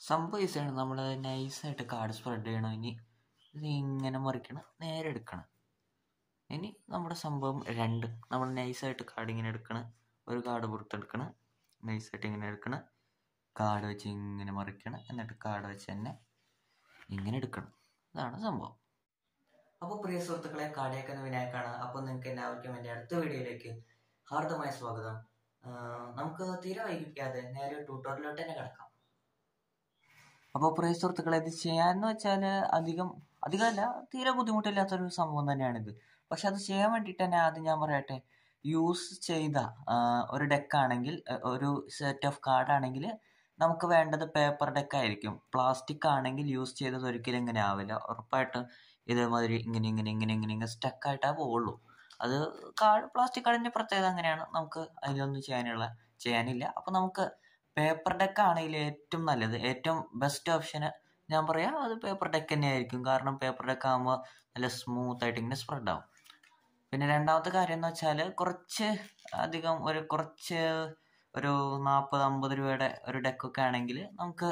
സംഭവം ഈസിയാണ് നമ്മൾ നൈസായിട്ട് കാർഡ് സ്പ്രെഡ് ചെയ്യണം ഇനി ഇത് ഇങ്ങനെ മറിക്കണം നേരെ എടുക്കണം ഇനി നമ്മുടെ സംഭവം രണ്ട് നമ്മൾ നൈസായിട്ട് കാർഡ് ഇങ്ങനെ എടുക്കണം ഒരു കാർഡ് പുറത്തെടുക്കണം നൈസായിട്ട് ഇങ്ങനെ എടുക്കണം കാർഡ് വെച്ച് ഇങ്ങനെ മറിക്കണം എന്നിട്ട് കാർഡ് വെച്ച് തന്നെ ഇങ്ങനെ എടുക്കണം ഇതാണ് സംഭവം അപ്പോൾ പ്രിയ സുഹൃത്തുക്കളെ കാടിയേക്കുന്ന വിനായക്കാണ് അപ്പോൾ നിങ്ങൾക്ക് എല്ലാവർക്കും എൻ്റെ അടുത്ത വീഡിയോയിലേക്ക് ഹാർദമായ സ്വാഗതം ആഹ് നമുക്ക് തീരെ വൈകിപ്പിക്കാതെ നേരെ ട്യൂട്ടോറിയലോട്ട് തന്നെ കിടക്കാം അപ്പോൾ പ്രിയ സുഹൃത്തുക്കളെ ഇത് ചെയ്യാന്ന് വെച്ചാൽ അധികം അധികമല്ല തീരെ ബുദ്ധിമുട്ടില്ലാത്തൊരു സംഭവം തന്നെയാണിത് പക്ഷെ അത് ചെയ്യാൻ വേണ്ടിയിട്ട് തന്നെ ആദ്യം ഞാൻ പറയട്ടെ യൂസ് ചെയ്ത ആഹ് ഒരു ഡെക്കാണെങ്കിൽ ഒരു സെറ്റ് ഓഫ് കാർഡ് ആണെങ്കിൽ നമുക്ക് വേണ്ടത് പേപ്പർ ഡെക്ക് ആയിരിക്കും പ്ലാസ്റ്റിക് ആണെങ്കിൽ യൂസ് ചെയ്തത് ഒരിക്കലും ഇങ്ങനെ ആവില്ല ഉറപ്പായിട്ടും ഇതേമാതിരി ഇങ്ങനെ ഇങ്ങനെ ഇങ്ങനെ ഇങ്ങനെ ഇങ്ങനെ സ്റ്റക്കായിട്ടേ പോവുള്ളൂ അത് കാർഡ് പ്ലാസ്റ്റിക് കാർഡിൻ്റെ പ്രത്യേകത അങ്ങനെയാണ് നമുക്ക് അതിലൊന്നും ചെയ്യാനുള്ള ചെയ്യാനില്ല അപ്പോൾ നമുക്ക് പേപ്പർ ഡെക്ക് ആണെങ്കിൽ ഏറ്റവും നല്ലത് ഏറ്റവും ബെസ്റ്റ് ഓപ്ഷന് ഞാൻ പറയാം അത് പേപ്പർ ഡെക്ക് തന്നെ ആയിരിക്കും കാരണം പേപ്പർ ഡെക്ക് ആകുമ്പോൾ നല്ല സ്മൂത്ത് ആയിട്ട് ഇങ്ങനെ സ്പ്രെഡ് ആവും പിന്നെ രണ്ടാമത്തെ കാര്യം എന്ന് വെച്ചാൽ കുറച്ച് അധികം ഒരു കുറച്ച് ഒരു നാൽപ്പത് അമ്പത് രൂപയുടെ ഒരു ഡെക്കൊക്കെ ആണെങ്കിൽ നമുക്ക്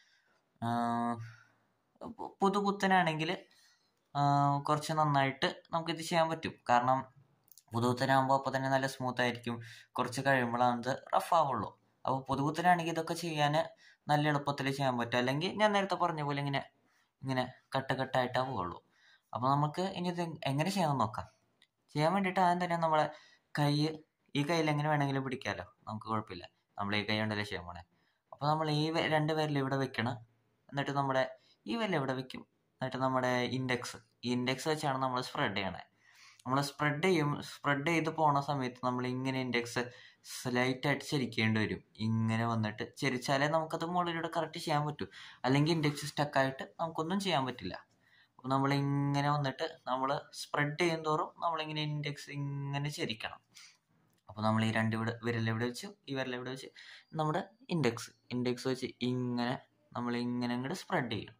പുതുപുത്തനാണെങ്കിൽ കുറച്ച് നന്നായിട്ട് നമുക്കിത് ചെയ്യാൻ പറ്റും കാരണം പുതുപുത്തനാകുമ്പോൾ അപ്പോൾ തന്നെ നല്ല സ്മൂത്ത് ആയിരിക്കും കുറച്ച് കഴിയുമ്പോഴാണ് ഇത് റഫ് ആവുള്ളൂ അപ്പോൾ പുതുപുത്തനാണെങ്കിൽ ഇതൊക്കെ ചെയ്യാൻ നല്ല എളുപ്പത്തിൽ ചെയ്യാൻ പറ്റും അല്ലെങ്കിൽ ഞാൻ നേരത്തെ പറഞ്ഞ പോലെ ഇങ്ങനെ ഇങ്ങനെ കട്ട് കട്ടായിട്ടേ പോവുള്ളൂ അപ്പോൾ നമുക്ക് ഇനി ഇത് എങ്ങനെ ചെയ്യാമെന്ന് നോക്കാം ചെയ്യാൻ വേണ്ടിയിട്ട് ആദ്യം തന്നെ നമ്മളെ കൈ ഈ കയ്യിൽ എങ്ങനെ വേണമെങ്കിലും പിടിക്കാമല്ലോ നമുക്ക് കുഴപ്പമില്ല നമ്മൾ ഈ കൈ കൊണ്ടല്ലേ ചെയ്യാൻ പോണേ അപ്പോൾ നമ്മൾ ഈ വെ- രണ്ട് വിരൽ ഇവിടെ വെക്കണം എന്നിട്ട് നമ്മുടെ ഈ വിരൽ ഇവിടെ വെക്കും എന്നിട്ട് നമ്മുടെ ഇൻഡെക്സ് ഈ ഇൻഡെക്സ് വെച്ചാണ് നമ്മൾ സ്പ്രെഡ് ചെയ്യണേ നമ്മൾ സ്പ്രെഡ് ചെയ്യും സ്പ്രെഡ് ചെയ്ത് പോണ സമയത്ത് നമ്മൾ ഇങ്ങനെ ഇൻഡെക്സ് സ്ലൈറ്റായിട്ട് ചരിക്കേണ്ടി വരും ഇങ്ങനെ വന്നിട്ട് ചരിച്ചാലേ നമുക്കത് മുകളിലൂടെ കറക്റ്റ് ചെയ്യാൻ പറ്റൂ അല്ലെങ്കിൽ ഇൻഡെക്സ് സ്റ്റക്കായിട്ട് നമുക്കൊന്നും ചെയ്യാൻ പറ്റില്ല അപ്പോൾ നമ്മൾ ഇങ്ങനെ വന്നിട്ട് നമ്മൾ സ്പ്രെഡ് ചെയ്യും തോറും നമ്മളിങ്ങനെ ഇൻഡെക്സ് ഇങ്ങനെ ചരിക്കണം അപ്പോൾ നമ്മൾ ഈ രണ്ട് ഇവിടെ വിരൽ എവിടെ വെച്ചു ഈ വിരൽ എവിടെ വെച്ച് നമ്മുടെ ഇൻഡെക്സ് ഇൻഡെക്സ് വെച്ച് ഇങ്ങനെ നമ്മൾ ഇങ്ങനെ അങ്ങോട്ട് സ്പ്രെഡ് ചെയ്യണം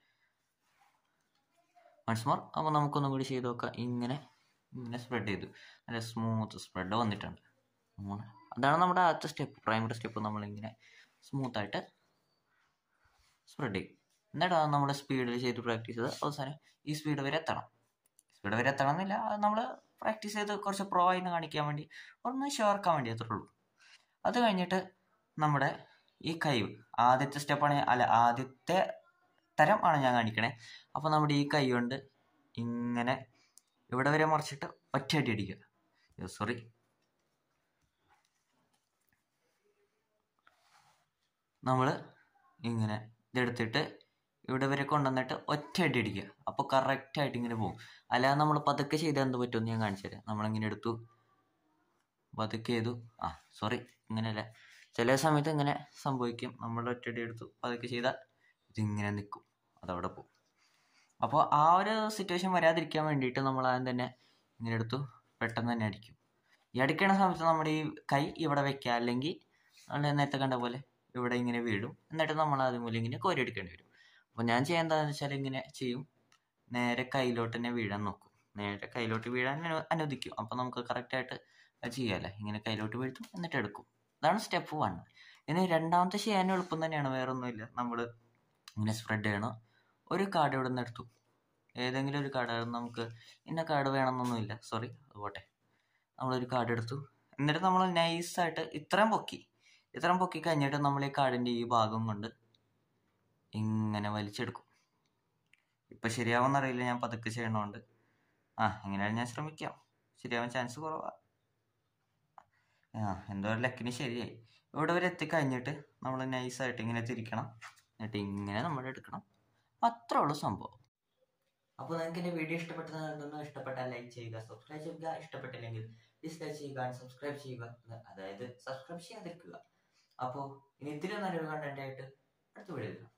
മനസ്സുമാർ അപ്പോൾ നമുക്കൊന്നും കൂടി ചെയ്ത് നോക്കാം ഇങ്ങനെ ഇങ്ങനെ സ്പ്രെഡ് ചെയ്തു നല്ല സ്മൂത്ത് സ്പ്രെഡ് വന്നിട്ടുണ്ട് ഉം. അതാണ് നമ്മുടെ ആദ്യത്തെ സ്റ്റെപ്പ് പ്രൈമറി സ്റ്റെപ്പ് നമ്മളിങ്ങനെ സ്മൂത്തായിട്ട് സ്പ്രെഡ് ചെയ്യും എന്നിട്ട് നമ്മൾ സ്പീഡിൽ ചെയ്ത് പ്രാക്ടീസ് ചെയ്ത് അവസാനം ഈ സ്പീഡ് വരെ എത്തണം സ്പീഡ് വരെ എത്തണം എന്നില്ല അത് നമ്മൾ പ്രാക്ടീസ് ചെയ്ത് കുറച്ച് പ്രോ ആയിന്ന് കാണിക്കാൻ വേണ്ടി ഒന്ന് ഷോർക്കാൻ വേണ്ടി അത്രേ ഉള്ളൂ അത് കഴിഞ്ഞിട്ട് നമ്മുടെ ഈ കൈവ് ആദ്യത്തെ സ്റ്റെപ്പാണ് അല്ല ആദ്യത്തെ തരം ആണ് ഞാൻ കാണിക്കണേ അപ്പോൾ നമ്മുടെ ഈ കൈ കൊണ്ട് ഇങ്ങനെ ഇവിടെ വരെ മറിച്ചിട്ട് ഒറ്റയടി അടിക്കുക സോറി നമ്മൾ ഇങ്ങനെ ഇതെടുത്തിട്ട് ഇവിടെ വരെ കൊണ്ടുവന്നിട്ട് ഒറ്റയടി അടിക്കുക അപ്പോൾ കറക്റ്റായിട്ട് ഇങ്ങനെ പോകും അല്ലാതെ നമ്മൾ പതുക്കെ ചെയ്താൽ എന്ത് പറ്റുമെന്ന് ഞാൻ കാണിച്ചു തരാം നമ്മളിങ്ങനെ എടുത്തു പതുക്കെ ചെയ്തു ആ സോറി ഇങ്ങനെയല്ല ചില സമയത്ത് ഇങ്ങനെ സംഭവിക്കും നമ്മൾ ഒറ്റയടി എടുത്തു പതുക്കെ ചെയ്താൽ ഇതിങ്ങനെ നിൽക്കും അതവിടെ പോകും അപ്പോൾ ആ ഒരു സിറ്റുവേഷൻ വരാതിരിക്കാൻ വേണ്ടിയിട്ട് നമ്മൾ ആദ്യം തന്നെ ഇങ്ങനെ എടുത്തു പെട്ടെന്ന് തന്നെ അടിക്കും ഈ അടിക്കണ സമയത്ത് നമ്മുടെ ഈ കൈ ഇവിടെ വെക്കുക അല്ലെങ്കിൽ നമ്മൾ നേരത്തെ കണ്ട പോലെ ഇവിടെ ഇങ്ങനെ വീഴും എന്നിട്ട് നമ്മൾ ആദ്യം പോലെ ഇങ്ങനെ കോരി എടുക്കേണ്ടി വരും അപ്പോൾ ഞാൻ ചെയ്യാൻ എന്താണെന്ന് വെച്ചാൽ ഇങ്ങനെ ചെയ്യും നേരെ കയ്യിലോട്ട് തന്നെ വീഴാൻ നോക്കും നേരെ കയ്യിലോട്ട് വീഴാൻ അനു അനുവദിക്കും അപ്പോൾ നമുക്ക് കറക്റ്റായിട്ട് അത് ചെയ്യാമല്ലേ ഇങ്ങനെ കയ്യിലോട്ട് വീഴ്ത്തും എന്നിട്ട് എടുക്കും അതാണ് സ്റ്റെപ്പ് വൺ ഇനി രണ്ടാമത്തെ ചെയ്യാൻ എളുപ്പം തന്നെയാണ് വേറെ ഒന്നുമില്ല നമ്മൾ ഇങ്ങനെ സ്പ്രെഡ് ചെയ്യണം ഒരു കാർഡ് ഇവിടെ നിന്ന് എടുത്തു ഏതെങ്കിലും ഒരു കാർഡ് നമുക്ക് ഇന്ന കാർഡ് വേണമെന്നൊന്നുമില്ല സോറി അത് പോട്ടെ നമ്മളൊരു കാർഡ് എടുത്തു എന്നിട്ട് നമ്മൾ നൈസായിട്ട് ഇത്രയും പൊക്കി ഇത്രയും പൊക്കി കഴിഞ്ഞിട്ട് നമ്മൾ ഈ കാർഡിൻ്റെ ഈ ഭാഗം കൊണ്ട് ഇങ്ങനെ വലിച്ചെടുക്കും ഇപ്പം ശരിയാവുമെന്നറിയില്ല ഞാൻ പതുക്കെ ചെയ്യണോണ്ട് ആ എങ്ങനെയാണ് ഞാൻ ശ്രമിക്കാം ശരിയാവാൻ ചാൻസ് കുറവാണ് ആ എന്തോ ഒരു ലക്കിന് ശരിയായി ഇവിടെ വരെ എത്തിക്കഴിഞ്ഞിട്ട് നമ്മൾ നൈസായിട്ട് ഇങ്ങനെ തിരിക്കണം എന്നിട്ട് ഇങ്ങനെ നമ്മൾ എടുക്കണം അത്രേ ഉള്ളൂ സംഭവം അപ്പോൾ നിങ്ങൾക്ക് എൻ്റെ വീഡിയോ ഇഷ്ടപ്പെട്ടതെന്ന് ഇഷ്ടപ്പെട്ടാൽ ലൈക്ക് ചെയ്യുക സബ്സ്ക്രൈബ് ചെയ്യുക ഇഷ്ടപ്പെട്ടില്ലെങ്കിൽ ഡിസ്ലൈക്ക് ചെയ്യുക സബ്സ്ക്രൈബ് ചെയ്യുക അതായത് സബ്സ്ക്രൈബ് ചെയ്യാതിരിക്കുക അപ്പോൾ ഇനി ഇതിലും നല്ലൊരു കണ്ടന്റ് ആയിട്ട് അടുത്ത വീഡിയോ